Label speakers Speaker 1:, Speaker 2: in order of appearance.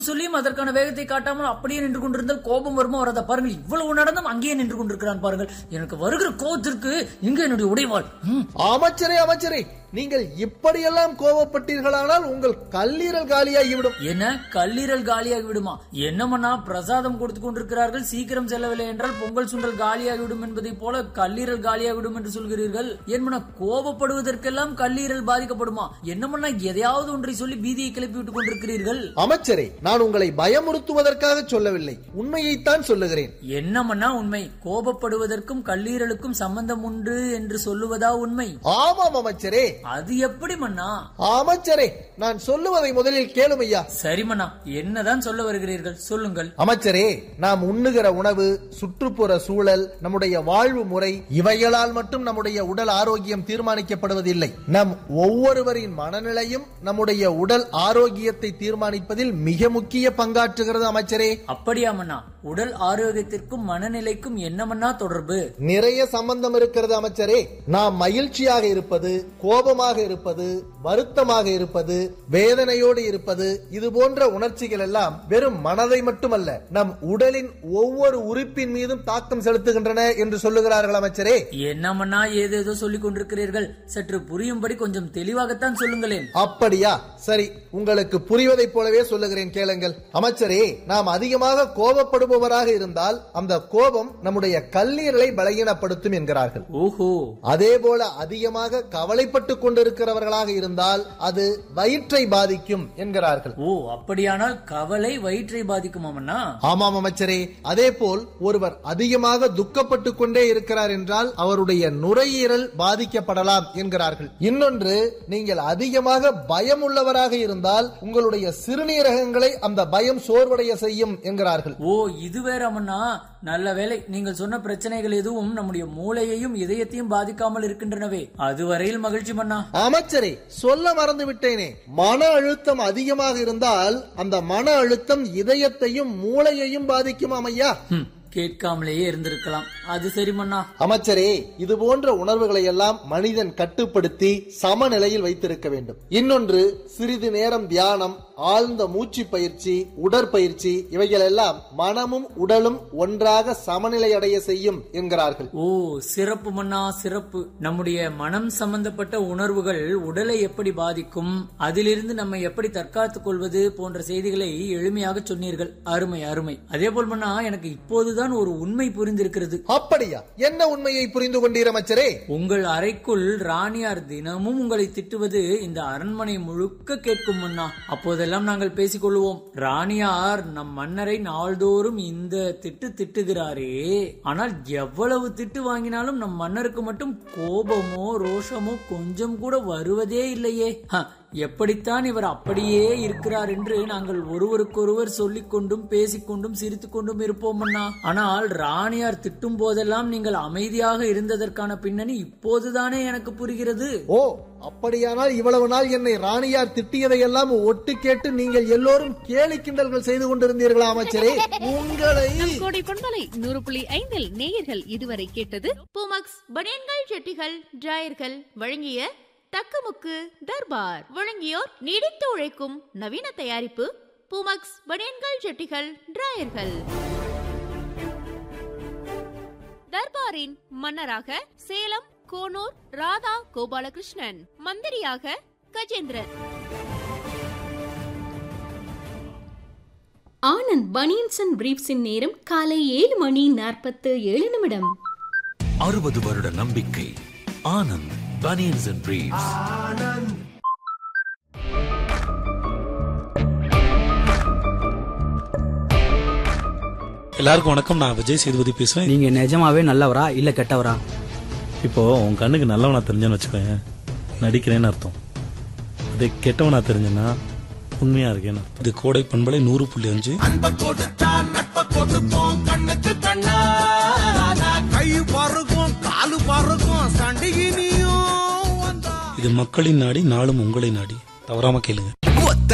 Speaker 1: சொல்லியும் அதற்கான வேகத்தை காட்டாமல் அப்படியே நின்று கொண்டிருந்தால் கோபம் வருமா வராத பாருங்கள் இவ்வளவு நடந்தும் அங்கேயே நின்று கொண்டிருக்கிறான் பாருங்கள் எனக்கு வருகிற கோபத்திற்கு இங்க என்னுடைய உடைவாள் ம்,
Speaker 2: அமைச்சரே அமைச்சரே நீங்கள் இப்படியெல்லாம் கோபப்பட்டீர்களானால் உங்கள் கல்லீரல் காலியாகிவிடும்
Speaker 1: என்ன கல்லீரல் காலியாகி விடுமா என்னமண்ணா பிரசாதம் கொடுத்து கொண்டிருக்கிறார்கள் சீக்கிரம் செல்லவில்லை என்றால் பொங்கல் சுண்டல் காலியாகி விடும் என்பதை போல கல்லீரல் காலியாகி விடும் என்று சொல்கிறீர்கள் என்னமண்ணா கோபப்படுவதற்கெல்லாம் கல்லீரல் பாதிக்கப்படுமா என்னமண்ணா எதையாவது ஒன்றை சொல்லி பீதியை கிளப்பி விட்டுக் கொண்டிருக்கிறீர்கள்
Speaker 2: அமைச்சரே நான் உங்களை பயமுறுத்துவதற்காக சொல்லவில்லை உண்மையைத்தான் சொல்லுகிறேன்
Speaker 1: என்னமண்ணா உண்மை கோபப்படுவதற்கும் கல்லீரலுக்கும் சம்பந்தம் உண்டு என்று சொல்லுவதா உண்மை
Speaker 2: ஆமாம் அமைச்சரே
Speaker 1: அது எப்படி மண்ணா
Speaker 2: அமைச்சரே நான் சொல்லுவதை முதலில் கேளும் ஐயா
Speaker 1: சரி மண்ணா என்னதான் சொல்ல வருகிறீர்கள் சொல்லுங்கள்
Speaker 2: அமைச்சரே நாம் உண்ணுகிற உணவு சுற்றுப்புற சூழல் நம்முடைய வாழ்வு முறை இவைகளால் மட்டும் நம்முடைய உடல் ஆரோக்கியம் தீர்மானிக்கப்படுவதில்லை நம் ஒவ்வொருவரின் மனநிலையும் நம்முடைய உடல் ஆரோக்கியத்தை தீர்மானிப்பதில் மிக முக்கிய பங்காற்றுகிறது அமைச்சரே
Speaker 1: அப்படியா மண்ணா உடல் ஆரோக்கியத்திற்கும் மனநிலைக்கும் என்ன மண்ணா தொடர்பு
Speaker 2: நிறைய சம்பந்தம் இருக்கிறது அமைச்சரே நாம் மகிழ்ச்சியாக இருப்பது கோபமாக இருப்பது வருத்தமாக இருப்பது வேதனையோடு இருப்பது இது போன்ற உணர்ச்சிகள் எல்லாம் வெறும் மனதை மட்டுமல்ல நம் உடலின் ஒவ்வொரு உறுப்பின் மீதும் தாக்கம் செலுத்துகின்றன என்று சொல்லுகிறார்கள் அமைச்சரே
Speaker 1: என்ன மண்ணா ஏதேதோ சொல்லிக் கொண்டிருக்கிறீர்கள் சற்று புரியும்படி கொஞ்சம் தெளிவாகத்தான் சொல்லுங்களேன்
Speaker 2: அப்படியா சரி உங்களுக்கு புரிவதைப் போலவே சொல்லுகிறேன் கேளுங்கள் அமைச்சரே நாம் அதிகமாக கோபப்படுபவராக இருந்தால் அந்த கோபம் நம்முடைய கல்லீரலை பலகீனப்படுத்தும் என்கிறார்கள்
Speaker 1: ஓஹோ
Speaker 2: அதே போல அதிகமாக கவலைப்பட்டுக் கொண்டிருக்கிறவர்களாக இருந்தால் அது வயிற்றை பாதிக்கும் என்கிறார்கள்
Speaker 1: ஓ அப்படியானால் கவலை வயிற்றை பாதிக்குமா மண்ணா
Speaker 2: ஆமாம் அமைச்சரே அதே போல் ஒருவர் அதிகமாக துக்கப்பட்டுக் கொண்டே இருக்கிறார் என்றால் அவருடைய நுரையீரல் பாதிக்கப்படலாம் என்கிறார்கள் இன்னொன்று நீங்கள் அதிகமாக பயம் உள்ளவராக இருந்தால் உங்களுடைய சிறுநீரகங்களை அந்த பயம் சோர்வடைய செய்யும் என்கிறார்கள்
Speaker 1: ஓ இது வேற மண்ணா நல்ல வேளை நீங்கள் சொன்ன பிரச்சனைகள் எதுவும் நம்முடைய மூளையையும் இதயத்தையும் பாதிக்காமல் இருக்கின்றனவே அதுவரையில் மகிழ்ச்சி மண்ணா
Speaker 2: அமைச்சரே சொல்ல மறந்து விட்டேனே மன அழுத்தம் அதிகமாக இருந்தால் அந்த மன அழுத்தம் இதயத்தையும் மூளையையும் பாதிக்கும் அமையா
Speaker 1: ஹம், கேட்காமலேயே இருந்திருக்கலாம் அது சரி மண்ணா
Speaker 2: அமைச்சரே இது போன்ற உணர்வுகளை எல்லாம் மனிதன் கட்டுப்படுத்தி சமநிலையில் வைத்திருக்க வேண்டும் இன்னொன்று சிறிது நேரம் தியானம் ஆழ்ந்த மூச்சு பயிற்சி உடற்பயிற்சி இவைகள் எல்லாம் மனமும் உடலும் ஒன்றாக சமநிலை அடைய செய்யும் என்கிறார்கள்
Speaker 1: ஓ சிறப்பு மன்னா சிறப்பு நம்முடைய மனம் சம்பந்தப்பட்ட உணர்வுகள் உடலை எப்படி பாதிக்கும் அதிலிருந்து நம்மை எப்படி தற்காத்துக் கொள்வது போன்ற செய்திகளை எளிமையாக சொன்னீர்கள் அருமை அருமை அதே போல் மன்னா எனக்கு இப்போதுதான் ஒரு உண்மை புரிந்திருக்கிறது
Speaker 2: அப்படியா என்ன உண்மையை புரிந்து கொண்டீர் அமைச்சரே
Speaker 1: உங்கள் அறைக்குள் ராணியார் தினமும் உங்களை திட்டுவது இந்த அரண்மனை முழுக்க கேட்கும் மன்னா அப்போதெல்லாம் நாங்கள் பேசிக் கொள்வோம் ராணியார் நம் மன்னரை நாள்தோறும் இந்த திட்டு திட்டுகிறாரே ஆனால் எவ்வளவு திட்டு வாங்கினாலும் நம் மன்னருக்கு மட்டும் கோபமோ ரோஷமோ கொஞ்சம் கூட வருவதே இல்லையே ஹ, எப்படித்தான் இவர் அப்படியே இருக்கிறார் என்று நாங்கள் ஒருவருக்கொருவர் சொல்லிக் கொண்டும் பேசிக்கொண்டும் சிரித்துக் கொண்டும் இருப்போம் அண்ணா ஆனால் ராணியார் திட்டும் போதெல்லாம் நீங்கள் அமைதியாக இருந்ததற்கான பின்னணி இப்போதுதானே எனக்கு புரிகிறது
Speaker 2: ஓ அப்படியானால் இவ்வளவு நாள் என்னை ராணியார் திட்டியதையெல்லாம் ஒட்டு கேட்டு நீங்கள் எல்லோரும் கேலி கிண்டல்கள் செய்து கொண்டிருந்தீர்களா அமைச்சரே உங்களை
Speaker 3: கோடை பொன்மலை நூறு புள்ளி ஐந்தில் நேயர்கள் இதுவரை கேட்டது
Speaker 4: பூமக்ஸ் பனியன்கள் ஜெட்டிகள் டிராயர்கள் வழங்கிய தக்கமுக்கு தர்பார் வழங்கியோர் நீடித்து உழைக்கும் நவீன தயாரிப்பு பூமக்ஸ் பனியன்கள் ஜெட்டிகள் டிராயர்கள் தர்பாரின் மன்னராக சேலம் கோனூர் ராதா கோபாலகிருஷ்ணன் மந்திரியாக கஜேந்திரன்
Speaker 5: ஆனந்த் பனியன்ஸ் அண்ட் பிரீப்ஸின் நேரம் காலை ஏழு மணி நாற்பத்து ஏழு நிமிடம்
Speaker 6: அறுபது வருட நம்பிக்கை ஆனந்த் பனியன்ஸ் அண்ட் பிரீவ்ஸ்
Speaker 7: எல்லாருக்கும் வணக்கம் நான் விஜய் சேதுபதி பேசுறேன்
Speaker 8: நீங்க நிஜமாவே நல்லவரா இல்ல கெட்டவரா
Speaker 7: இப்போ உன் கண்ணுக்கு நல்லவனா தெரிஞ்சேன்னு வச்சுக்கோங்க நடிக்கிறேன்னு அர்த்தம் அது கெட்டவனா தெரிஞ்சேன்னா உண்மையா இருக்கேன்னு அர்த்தம். இது கோடை பண்பலை நூறு புள்ளி அஞ்சு
Speaker 9: கை பறக்கும் காலு பறக்கும் சண்டைக்கு நீயும் வந்தா
Speaker 7: இது மக்களின் நாடி நாளும் உங்களை நாடி தவறாம கேளுங்க